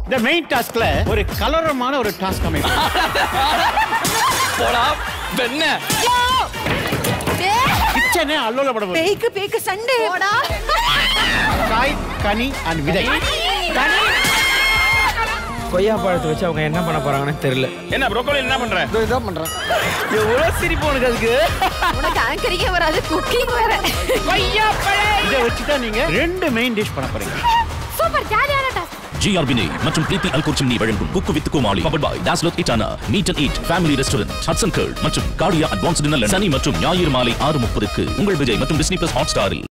இந்த மெயின் டாஸ்க்ல ஒரு கலரமான ஒரு டாஸ்க் அமைப்பு போடா வெண்ண கிச்சனே அல்லோல பட போகுது. பேய்க்கு பேய்க்கு சண்டை போடா காய் கனி அண்ட் விதை கொய்யா பழத்தை வச்சு அவங்க என்ன பண்ண போறாங்கன்னு தெரியல என்ன ப்ரோக்கோலி என்ன பண்ற இதான் பண்றேன் எவ்வளவு சிரிப்பு உனக்கு அதுக்கு உனக்கு ஆங்கரிங்கே வராது குக்கிங் வேற இதை வச்சு தான் நீங்க ரெண்டு மெயின் டிஷ் பண்ண போறீங்க சூப்பர் ஜாலியான டாஸ்க் ஜிஆர்பினே மற்றும் பிரீத்தி அல்கோச்சிம்னி வழங்கும் cook with Comali power boy டாஸ்லோத் இட்டானா meet and eat family restaurant Hatsun curd மற்றும் கார்டியா அட்வான்ஸ்டு நல்ல சனி மற்றும் ஞாயிறு மாலை ஆறு முப்பதுக்கு உங்கள் விஜய் மற்றும் டிஸ்னி பிளஸ் ஹாட் ஸ்டாரில்